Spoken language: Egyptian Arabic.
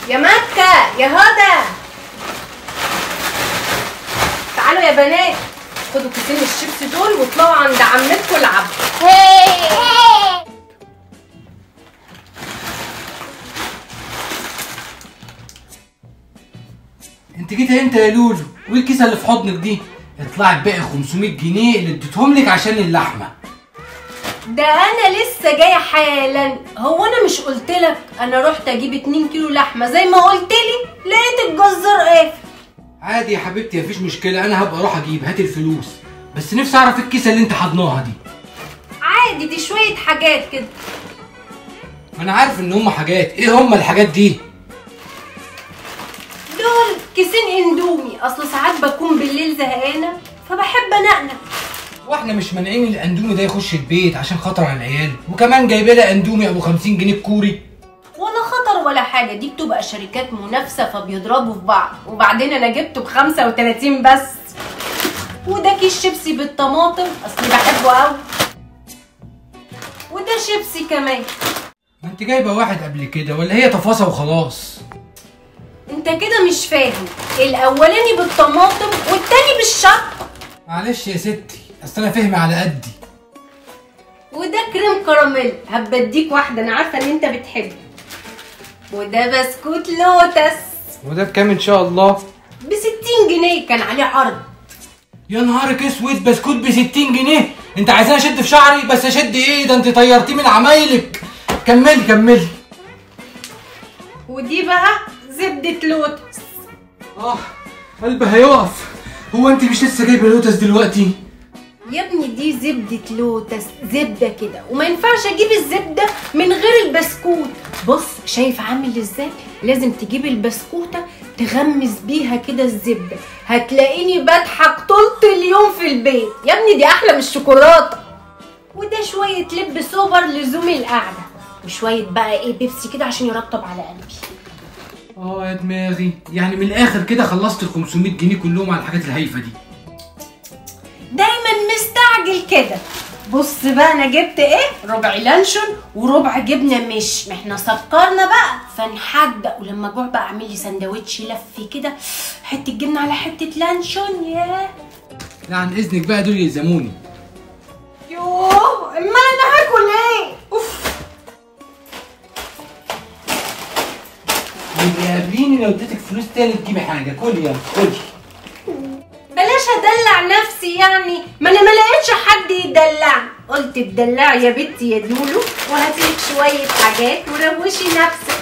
يا مكة يا هدى تعالوا يا بنات خدوا كيسين الشيبسي دول واطلعوا عند عمتكم العبوا انت جيت امتى يا لولو وايه الكيسه اللي في حضنك دي اطلعي باقي 500 جنيه اللي اديتهم لك عشان اللحمه ده انا لسه جايه حالا هو انا مش قلت لك انا رحت اجيب 2 كيلو لحمه زي ما قلت لي لقيت الجزار قافل عادي يا حبيبتي مفيش مشكله انا هبقى اروح اجيب هات الفلوس بس نفسي اعرف إيه الكيسه اللي انت حضناها دي عادي دي شويه حاجات كده انا عارف ان هم حاجات ايه هم الحاجات دي دول كيسين اندومي اصل ساعات بكون بالليل زهقانه فبحب انقنق واحنا مش مانعين الاندومي ده يخش البيت عشان خاطر على العيال وكمان جايبه لها اندومي ابو 50 جنيه الكوري ولا خطر ولا حاجه دي بتبقى شركات منافسه فبيضربوا في بعض وبعدين انا جبته ب 35 بس وده كيس شيبسي بالطماطم اصلي بحبه قوي وده شيبسي كمان ما انت جايبه واحد قبل كده ولا هي تفاصيل وخلاص انت كده مش فاهم الاولاني بالطماطم والتاني بالشطه معلش يا ستي اصل انا فهمي على قدي وده كريم كراميل هبديك واحده انا عارفه ان انت بتحبه وده بسكوت لوتس وده بكام ان شاء الله ب 60 جنيه كان عليه عرض يا نهارك اسود بسكوت ب 60 جنيه انت عايزاني اشد في شعري بس اشد ايه ده انت طيرتيه من عمايلك كملي كملي ودي بقى زبده لوتس اه قلبي هيقف هو انت مش لسه جايبه لوتس دلوقتي يا ابني دي زبدة لوتس زبدة كده وما ينفعش اجيب الزبدة من غير البسكوت بص شايف عامل ازاي لازم تجيب البسكوتة تغمس بيها كده الزبدة هتلاقيني بضحك طول اليوم في البيت يا ابني دي احلى من الشوكولاتة وده شوية لب سوبر لزوم القعدة وشوية بقى ايه بيبسي كده عشان يرطب على قلبي اه يا دماغي يعني من الاخر كده خلصت ال 500 جنيه كلهم على الحاجات الهايفه دي دايما مستعجل كده بص بقى انا جبت ايه ربع لانشون وربع جبنه مش ما احنا سكرنا بقى فنحدق ولما اجوع بقى اعمل لي سندوتش لف كده حته جبنه على حته لانشون ياه لا عن اذنك بقى دول يلزموني يوه اما انا هاكل ايه اوف يبقى قابليني لو اديتك فلوس تاني تجيبي حاجه كلي يلا كلي بلاش ادلع نفسي يعني ما انا ما لقيتش حد يدلعني قلت تدلعي يا بنتي يا دولو وهاتلك شويه حاجات وروشي نفسك